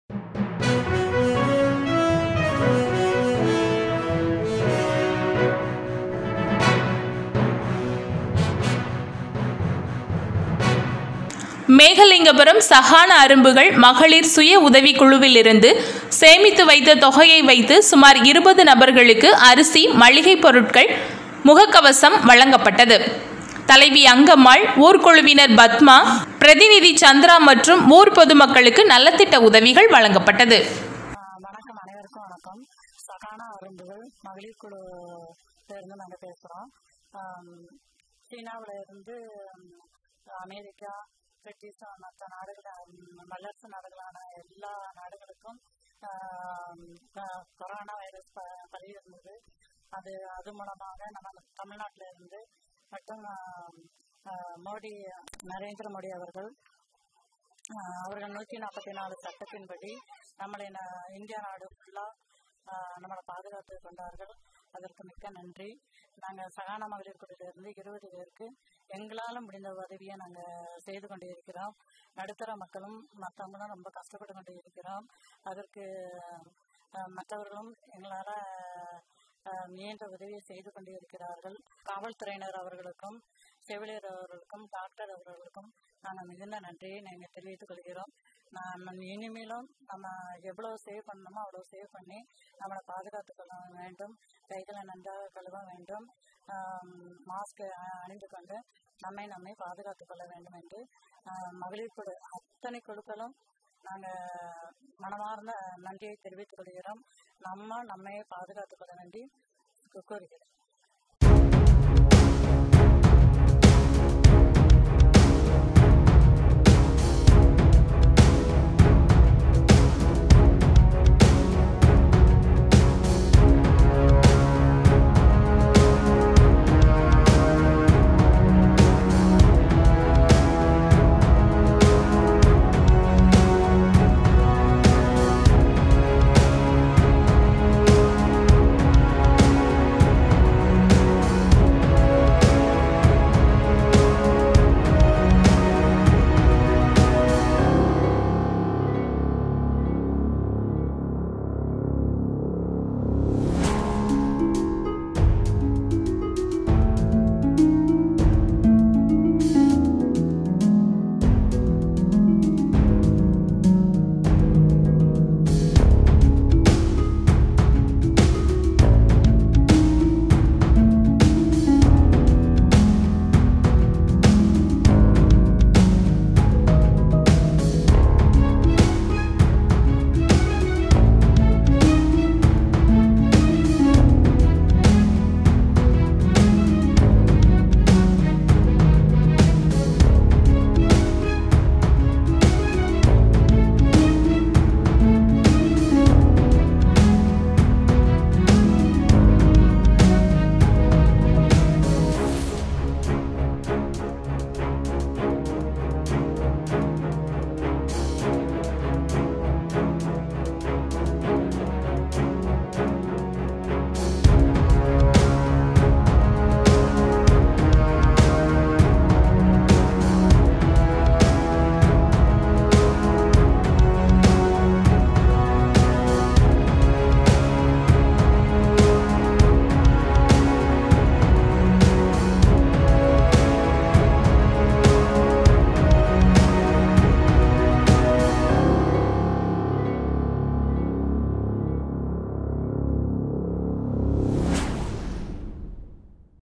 மேகலிங்கபுரம் சகான அரும்புகள் மகளிர் சுய உதவிக் குழுவிலிருந்து சேமித்து வைத்த தொகையை வைத்து சுமார் இருபது நபர்களுக்கு அரிசி மளிகை பொருட்கள் முகக்கவசம் வழங்கப்பட்டது தலைவி அங்கம்மாள் ஊர்க்குழுவினர் பத்மா பிரதிநிதி சந்திரா மற்றும் ஊர் பொதுமக்களுக்கு நலத்திட்ட உதவிகள் வழங்கப்பட்டது ஆஹ் வணக்கம் அனைவருக்கும் வணக்கம் சகானா அரும்புகள் மகளிர் குழு இருந்து நாங்கள் பேசுகிறோம் சீனாவில் இருந்து ஹம், அமெரிக்கா பிரிட்டிஷ் மற்ற நாடுகள் ஹம், வல்லரசு நாடுகளான எல்லா நாடுகளுக்கும் ஆஹ், கொ- கொரோனா வைரஸ் ப பரவி இருந்தது அது அது மூலமாக நம்ம தமிழ்நாட்டில் இருந்து மற்றும் ஆஹ், ஆஹ், மோடி நரேந்திர மோடி அவர்கள் ஆஹ் அவர்கள் நூற்றி நாற்பத்தி நாலு சட்டத்தின்படி நம்மளை ந- இந்தியா நாடு ஃபுல்லாக நம்மளை பாதுகாத்து கொண்டார்கள் அதற்கு மிக்க நன்றி நாங்கள் சகான மகளிர் குழுவிலிருந்து இருபது பேருக்கு எங்களால் முடிந்த உதவியை நாங்கள் செய்து கொண்டு இருக்கிறோம் நடுத்தர மக்களும் மற்றவங்களும் ரொம்ப கஷ்டப்பட்டு கொண்டு இருக்கிறோம் அதற்கு ஆஹ், மற்றவர்களும் எங்களால் ஆஹ், இயன்ற உதவியை செய்து கொண்டு இருக்கிறார்கள் காவல்துறையினர் அவர்களுக்கும் செவிலியர் அவர்களுக்கும் டாக்டர் அவர்களுக்கும் நாங்கள் மிகுந்த நன்றியை நாங்கள் தெரிவித்துக் கொள்கிறோம் நான் இனிமேலும் நம்ம எவ்வளோ சேவ் பண்ணணுமோ அவ்வளோ சேவ் பண்ணி நம்மளை பாதுகாத்துக் கொள்ள வேண்டும் கைகளை நன்றாக கழுவ வேண்டும் மாஸ்க் அணிந்து கொண்டு நம்மை நம்மை பாதுகாத்துக் கொள்ள வேண்டும் என்று ஆஹ், மகளிர் குழு அத்தனை குழுக்களும் நாங்கள் மனமார்ந்த நன்றியை தெரிவித்துக் கொள்கிறோம் நம்ம நம்மை பாதுகாத்துக் கொள்ள வேண்டி கோருகிறோம்